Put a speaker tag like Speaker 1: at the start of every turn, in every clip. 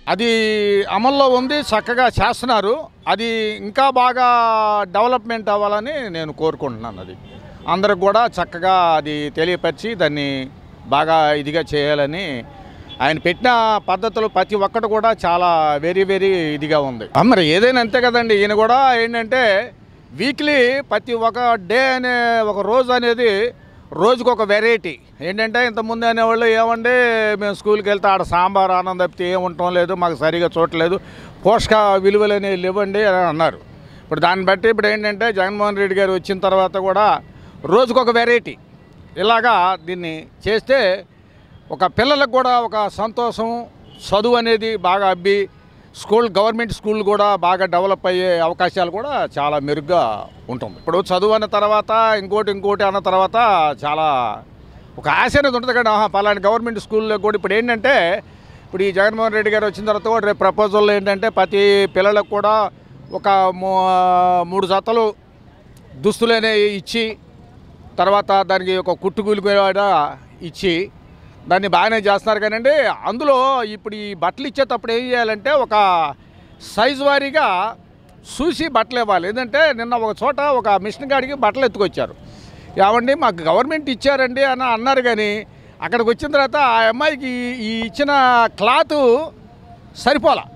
Speaker 1: అది అమల్లో ఉంది చక్కగా చేస్తున్నారు అది ఇంకా బాగా డెవలప్మెంట్ అవ్వాలని నేను కోరుకుంటున్నాను అది అందరికి కూడా చక్కగా అది తెలియపరిచి దాన్ని బాగా ఇదిగా చేయాలని ఆయన పెట్టిన పద్ధతులు ప్రతి ఒక్కటి కూడా చాలా వెరీ వెరీ ఇదిగా ఉంది ఆ, మరి ఏదైనా అంతే కదండి ఈయన కూడా ఏంటంటే వీక్లీ ప్రతి ఒక డే అనే ఒక రోజు అనేది రోజుకు ఒక వెరైటీ ఏంటంటే ఇంతకుముందు అనేవాళ్ళు ఏమండి మేము స్కూల్కి వెళ్తే ఆడ సాంబార్ ఆనందం తప్పితే ఏం ఉండటం లేదు మాకు సరిగా చూడలేదు పోషక విలువలు అనేవి లేవండి అని అన్నారు ఇప్పుడు దాన్ని బట్టి ఇప్పుడు ఏంటంటే జగన్మోహన్ రెడ్డి గారు వచ్చిన తర్వాత కూడా రోజుకు ఒక వెరైటీ ఇలాగా దీన్ని చేస్తే ఒక పిల్లలకు కూడా ఒక సంతోషం చదువు అనేది బాగా అబ్బి స్కూల్ గవర్నమెంట్ స్కూల్ కూడా బాగా డెవలప్ అయ్యే అవకాశాలు కూడా చాలా మెరుగ్గా ఉంటుంది ఇప్పుడు చదువు అన్న తర్వాత ఇంకోటి ఇంకోటి అన్న తర్వాత చాలా ఒక ఆశ అనేది ఉంటుంది కదా ఆహా, పలానా గవర్నమెంట్ స్కూల్లో కూడా ఇప్పుడు ఏంటంటే ఇప్పుడు ఈ జగన్మోహన్ రెడ్డి గారు వచ్చిన తర్వాత కూడా రేపు ప్రపోజల్లో ఏంటంటే ప్రతి పిల్లలకు కూడా ఒక మూ- మూడు జతలు దుస్తులు అనేవి ఇచ్చి తర్వాత దానికి ఒక కుట్టుకూలి కూడా ఇచ్చి దాన్ని బాగానే చేస్తున్నారు కానండి అందులో ఇప్పుడు ఈ బట్టలు ఇచ్చేటప్పుడు ఏం చేయాలంటే ఒక సైజు వారీగా చూసి బట్టలు ఇవ్వాలి ఏంటంటే నిన్న ఒక చోట ఒక మిషన్ కాడికి బట్టలు ఎత్తుకొచ్చారు ఏమండి మాకు గవర్నమెంట్ ఇచ్చారండి అని అన్నారు కానీ అక్కడికి వచ్చిన తర్వాత ఆ అమ్మాయికి ఈ- ఈ ఇచ్చిన క్లాత్ సరిపోలా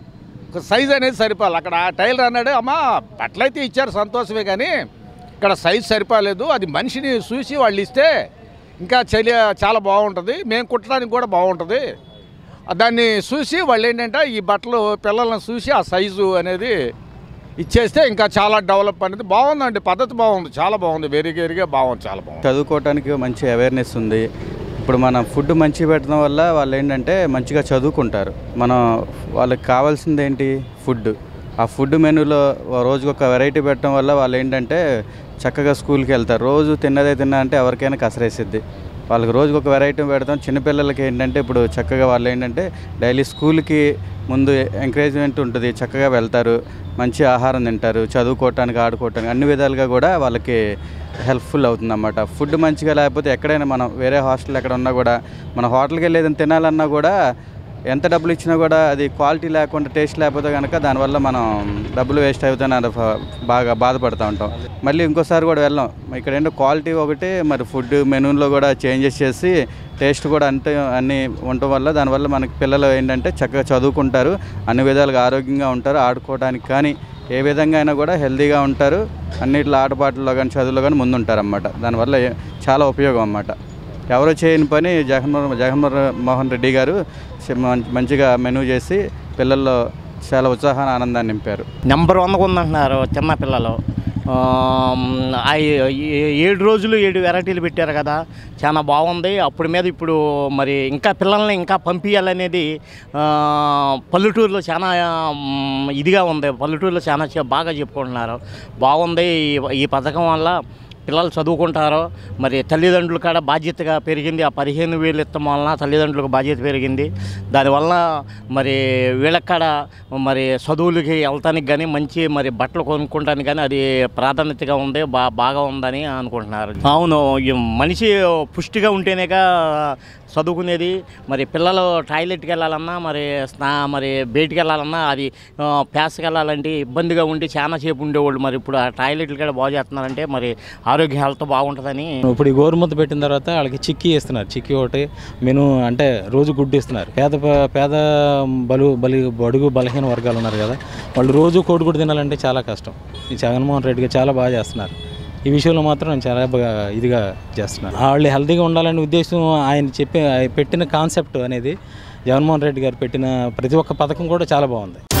Speaker 1: ఒక సైజ్ అనేది సరిపోవాలి అక్కడ ఆ టైలర్ అన్నాడు అమ్మా బట్టలు అయితే ఇచ్చారు సంతోషమే కానీ ఇక్కడ సైజ్ సరిపోలేదు అది మనిషిని చూసి వాళ్ళు ఇస్తే ఇంకా చలి చాలా బాగుంటుంది మేము కుట్టడానికి కూడా బాగుంటుంది దాన్ని చూసి వాళ్ళు ఏంటంటే ఈ బట్టలు పిల్లల్ని చూసి ఆ సైజు అనేది ఇచ్చేస్తే ఇంకా చాలా డెవలప్ అనేది బాగుందండి పద్ధతి బాగుంది చాలా బాగుంది వెరీ వెరీగా బాగుంది చాలా బాగుంది
Speaker 2: చదువుకోవటానికి మంచి అవేర్నెస్ ఉంది ఇప్పుడు మన ఫుడ్ మంచిగా పెట్టడం వల్ల వాళ్ళు ఏంటంటే మంచిగా చదువుకుంటారు మనం వాళ్ళకి కావాల్సింది ఏంటి ఫుడ్ ఆ ఫుడ్ మెనూలో రోజుకు ఒక వెరైటీ పెట్టడం వల్ల వాళ్ళు ఏంటంటే చక్కగా స్కూల్కి వెళ్తారు రోజు తిన్నదే తిన్నా అంటే ఎవరికైనా కసరేసిద్ది వాళ్ళకి రోజుకు ఒక వెరైటీ పెడతాం చిన్నపిల్లలకి ఏంటంటే ఇప్పుడు చక్కగా వాళ్ళు ఏంటంటే డైలీ స్కూల్కి ముందు ఎంకరేజ్మెంట్ ఉంటుంది చక్కగా వెళ్తారు మంచి ఆహారం తింటారు చదువుకోవటానికి ఆడుకోవటానికి అన్ని విధాలుగా కూడా వాళ్ళకి హెల్ప్ఫుల్ అవుతుంది అన్నమాట ఫుడ్ మంచిగా లేకపోతే ఎక్కడైనా మనం వేరే హాస్టల్ ఎక్కడ ఉన్నా కూడా మన హోటల్కి వెళ్ళి ఏదైనా తినాలన్నా కూడా ఎంత డబ్బులు ఇచ్చినా కూడా అది క్వాలిటీ లేకుండా టేస్ట్ లేకపోతే కనుక దానివల్ల మనం డబ్బులు వేస్ట్ అవుతాయని అది ఫ- బాగా బాధపడుతూ ఉంటాం మళ్ళీ ఇంకోసారి కూడా వెళ్ళాం ఇక్కడ ఏంటో క్వాలిటీ ఒకటి మరి ఫుడ్ మెనూలో కూడా చేంజెస్ చేసి టేస్ట్ కూడా అంతే అన్నీ ఉండటం వల్ల దానివల్ల మనకి పిల్లలు ఏంటంటే చక్కగా చదువుకుంటారు అన్ని విధాలుగా ఆరోగ్యంగా ఉంటారు ఆడుకోవడానికి కానీ ఏ విధంగా అయినా కూడా హెల్తీగా ఉంటారు అన్నిట్లో ఆటపాటల్లో కానీ చదువులో కానీ ముందుంటారు అన్నమాట దానివల్ల ఏ- చాలా ఉపయోగం అన్నమాట ఎవరు చేయని పని జగన్మోహన్ జగన్మోహన్ మోహన్ రెడ్డి గారు చ- మం- మంచిగా మెనూ చేసి పిల్లల్లో చాలా ఉత్సాహాన్ని ఆనందాన్ని నింపారు
Speaker 3: నెంబర్ వన్గా ఉందంటున్నారు చిన్న పిల్లలు ఆమ్, ఆ ఏ- ఏ- ఏడు రోజులు ఏడు వెరైటీలు పెట్టారు కదా చాలా బాగుంది అప్పుడు మీద ఇప్పుడు మరి ఇంకా పిల్లల్ని ఇంకా పంపించాలనేది ఆ, పల్లెటూరులో చాలా మ్, ఇదిగా ఉంది పల్లెటూరులో చాలా చే- బాగా చెప్పుకుంటున్నారు బాగుంది ఈ- ఈ పథకం వల్ల పిల్లలు చదువుకుంటారు మరి తల్లిదండ్రులు కాడ బాధ్యతగా పెరిగింది ఆ పదిహేను వేలు ఇస్తాం వలన తల్లిదండ్రులకు బాధ్యత పెరిగింది దానివల్ల మరి వీళ్ళకాడ మరి చదువులకి వెళ్తానికి కానీ మంచి మరి బట్టలు కొనుక్కోవడానికి కానీ అది ప్రాధాన్యతగా ఉంది బా బాగా ఉందని అనుకుంటున్నారు అవును ఈ మనిషి పుష్టిగా ఉంటేనేగా చదువుకునేది మరి పిల్లలు టాయిలెట్కి వెళ్ళాలన్నా మరి స్నా మరి బయటికి వెళ్ళాలన్నా అది ఆ, ప్యాస్కి వెళ్ళాలంటే ఇబ్బందిగా ఉండి చాలా సేపు ఉండేవాళ్ళు మరి ఇప్పుడు ఆ టాయిలెట్లు కూడా బాగు చేస్తున్నారంటే మరి ఆరోగ్య హెల్త్ బాగుంటుందని
Speaker 4: ఇప్పుడు ఈ గోరుముద్ద పెట్టిన తర్వాత వాళ్ళకి చిక్కీ ఇస్తున్నారు చిక్కీ ఒకటి మెను అంటే రోజు గుడ్డు ఇస్తున్నారు పేద ప- పేద బలు బలి బడుగు బలహీన వర్గాలు ఉన్నారు కదా వాళ్ళు రోజు కోడిగుడ్డు తినాలంటే చాలా కష్టం ఈ జగన్మోహన్ రెడ్డి గారు చాలా బాగా చేస్తున్నారు ఈ విషయంలో మాత్రం నేను చాలా బాగా ఇదిగా చేస్తున్నాను వాళ్ళు హెల్తీగా ఉండాలనే ఉద్దేశం ఆయన చెప్పే ఆయన పెట్టిన కాన్సెప్ట్ అనేది జగన్మోహన్ రెడ్డి గారు పెట్టిన ప్రతి ఒక్క పథకం కూడా చాలా బాగుంది